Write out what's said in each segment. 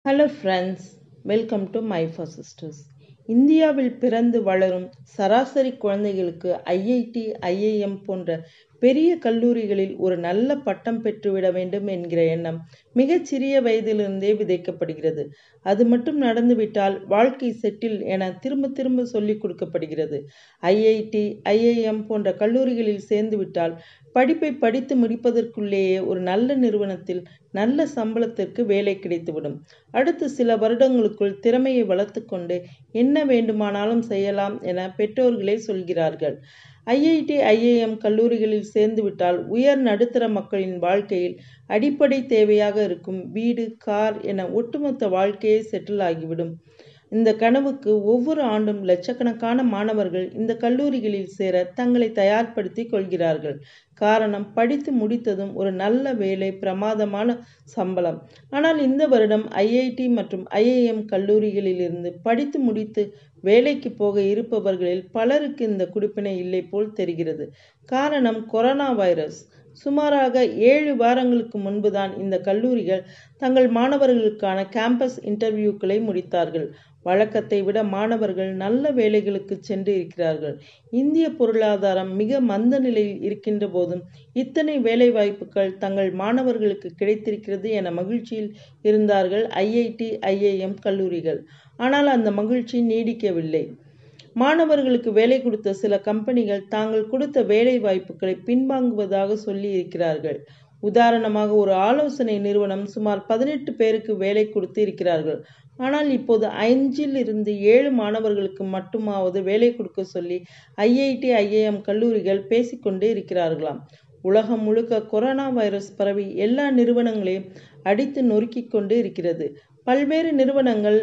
hello friends welcome to my for sisters இந்தியாவில் பிறந்து வளரும் சராசரி குழந்தைகளுக்கு ஐஐடி ஐஐஎம் போன்ற பெரிய கல்லூரிகளில் ஒரு நல்ல பட்டம் பெற்றுவிட வேண்டும் என்கிற எண்ணம் மிகச் சிறிய வயதிலிருந்தே விதைக்கப்படுகிறது அது மட்டும் நடந்துவிட்டால் வாழ்க்கை செட்டில் என திரும்ப திரும்ப சொல்லிக் கொடுக்கப்படுகிறது ஐஐடி ஐஐஎம் போன்ற கல்லூரிகளில் சேர்ந்துவிட்டால் படிப்பை படித்து முடிப்பதற்குள்ளேயே ஒரு நல்ல நிறுவனத்தில் நல்ல சம்பளத்திற்கு வேலை கிடைத்துவிடும் அடுத்து சில வருடங்களுக்குள் திறமையை வளர்த்துக்கொண்டு என்ன வேண்டுமானாலும் செய்யலாம் என பெற்றோர்களே சொல்கிறார்கள் ஐஐடி ஐஐஎம் கல்லூரிகளில் சேர்ந்துவிட்டால் உயர் நடுத்தர மக்களின் வாழ்க்கையில் அடிப்படை தேவையாக இருக்கும் வீடு கார் என ஒட்டுமொத்த வாழ்க்கையே செட்டில் ஆகிவிடும் இந்த கனவுக்கு ஒவ்வொரு ஆண்டும் லட்சக்கணக்கான மாணவர்கள் இந்த கல்லூரிகளில் சேர தங்களை தயார்படுத்தி கொள்கிறார்கள் காரணம் படித்து முடித்ததும் ஒரு நல்ல வேலை பிரமாதமான சம்பளம் ஆனால் இந்த வருடம் ஐஐடி மற்றும் ஐஐஎம் கல்லூரிகளிலிருந்து படித்து முடித்து வேலைக்கு போக இருப்பவர்களில் பலருக்கு இந்த குடிப்பினை இல்லை போல் தெரிகிறது காரணம் கொரோனா வைரஸ் சுமாராக ஏழு வாரங்களுக்கு முன்புதான் இந்த கல்லூரிகள் தங்கள் மாணவர்களுக்கான கேம்பஸ் இன்டர்வியூக்களை முடித்தார்கள் வழக்கத்தை விட மாணவர்கள் நல்ல வேலைகளுக்கு சென்று இருக்கிறார்கள் இந்திய பொருளாதாரம் மிக மந்த நிலையில் இருக்கின்ற போதும் இத்தனை வேலை வாய்ப்புகள் தங்கள் மாணவர்களுக்கு கிடைத்திருக்கிறது என மகிழ்ச்சியில் இருந்தார்கள் ஐஐடி ஐஐஎம் கல்லூரிகள் ஆனால் அந்த மகிழ்ச்சி நீடிக்கவில்லை மாணவர்களுக்கு வேலை கொடுத்த சில கம்பெனிகள் தாங்கள் கொடுத்த வேலை வாய்ப்புகளை பின்வாங்குவதாக சொல்லி இருக்கிறார்கள் உதாரணமாக ஒரு ஆலோசனை நிறுவனம் சுமார் பதினெட்டு பேருக்கு வேலை கொடுத்து இருக்கிறார்கள் ஆனால் இப்போது ஐந்தில் இருந்து ஏழு மாணவர்களுக்கு மட்டுமாவது வேலை கொடுக்க சொல்லி ஐஐடி ஐஏஎம் கல்லூரிகள் பேசிக்கொண்டே இருக்கிறார்களாம் உலகம் முழுக்க கொரோனா வைரஸ் பரவி எல்லா நிறுவனங்களையும் அடித்து நொறுக்கி கொண்டு இருக்கிறது பல்வேறு நிறுவனங்கள்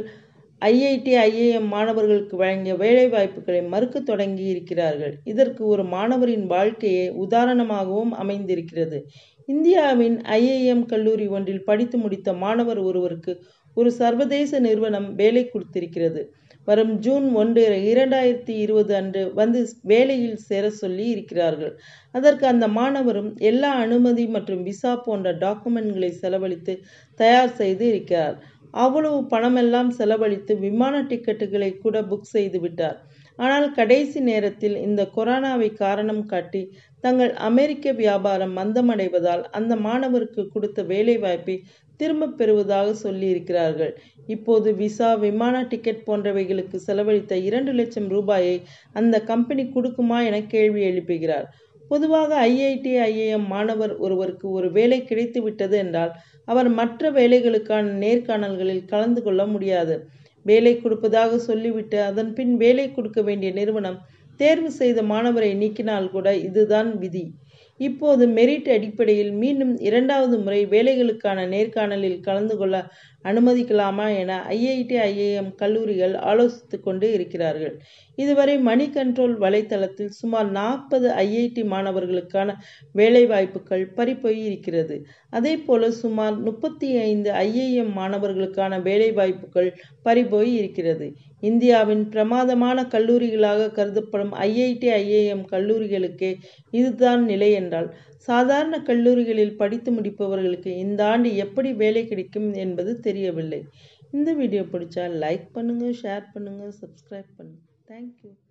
ஐஐடி ஐஏஎம் மாணவர்களுக்கு வழங்கிய வேலைவாய்ப்புகளை மறுக்க தொடங்கி இருக்கிறார்கள் இதற்கு ஒரு மாணவரின் வாழ்க்கையே உதாரணமாகவும் அமைந்திருக்கிறது இந்தியாவின் ஐஏஎம் கல்லூரி ஒன்றில் படித்து முடித்த மாணவர் ஒருவருக்கு ஒரு சர்வதேச நிறுவனம் வேலை கொடுத்திருக்கிறது வரும் ஜூன் ஒன்று இரண்டாயிரத்தி இருபது அன்று வந்து வேலையில் சேர சொல்லி இருக்கிறார்கள் அதற்கு அந்த மாணவரும் எல்லா அனுமதி மற்றும் விசா போன்ற டாக்குமெண்ட்களை செலவழித்து தயார் செய்து இருக்கிறார் அவ்வளவு பணமெல்லாம் செலவழித்து விமான டிக்கெட்டுகளை கூட புக் செய்து விட்டார் ஆனால் கடைசி நேரத்தில் இந்த கொரோனாவை காரணம் காட்டி தங்கள் அமெரிக்க வியாபாரம் மந்தமடைவதால் அந்த மாணவருக்கு கொடுத்த வேலைவாய்ப்பை திரும்ப பெறுவதாக சொல்லியிருக்கிறார்கள் இப்போது விசா விமான டிக்கெட் போன்றவைகளுக்கு செலவழித்த இரண்டு லட்சம் ரூபாயை அந்த கம்பெனி கொடுக்குமா என கேள்வி எழுப்புகிறார் பொதுவாக ஐஐடி ஐஏஎம் மாணவர் ஒருவருக்கு ஒரு வேலை கிடைத்து விட்டது என்றால் அவர் மற்ற வேலைகளுக்கான நேர்காணல்களில் கலந்து கொள்ள முடியாது வேலை கொடுப்பதாக சொல்லிவிட்டு அதன் பின் வேலை கொடுக்க வேண்டிய நிறுவனம் தேர்வு செய்த மாணவரை நீக்கினால் கூட இதுதான் விதி இப்போது மெரிட் அடிப்படையில் மீண்டும் இரண்டாவது முறை வேலைகளுக்கான நேர்காணலில் கலந்து கொள்ள அனுமதிக்கலாமா என ஐஐடி ஐஏஎம் கல்லூரிகள் ஆலோசித்து கொண்டு இருக்கிறார்கள் இதுவரை மணி கண்ட்ரோல் வலைத்தளத்தில் சுமார் நாற்பது ஐஐடி மாணவர்களுக்கான வேலைவாய்ப்புகள் பறிப்போய் இருக்கிறது அதே போல சுமார் முப்பத்தி ஐந்து ஐஏஎம் மாணவர்களுக்கான வேலைவாய்ப்புகள் பறிபோய் இருக்கிறது இந்தியாவின் பிரமாதமான கல்லூரிகளாக கருதப்படும் ஐஐடி ஐஏஎம் கல்லூரிகளுக்கே இதுதான் நிலை என்றால் சாதாரண கல்லூரிகளில் படித்து முடிப்பவர்களுக்கு இந்த ஆண்டு எப்படி வேலை கிடைக்கும் என்பது தெரியவில்லை இந்த வீடியோ பிடிச்சா லைக் பண்ணுங்கள் ஷேர் பண்ணுங்கள் சப்ஸ்கிரைப் பண்ணுங்கள் தேங்க்யூ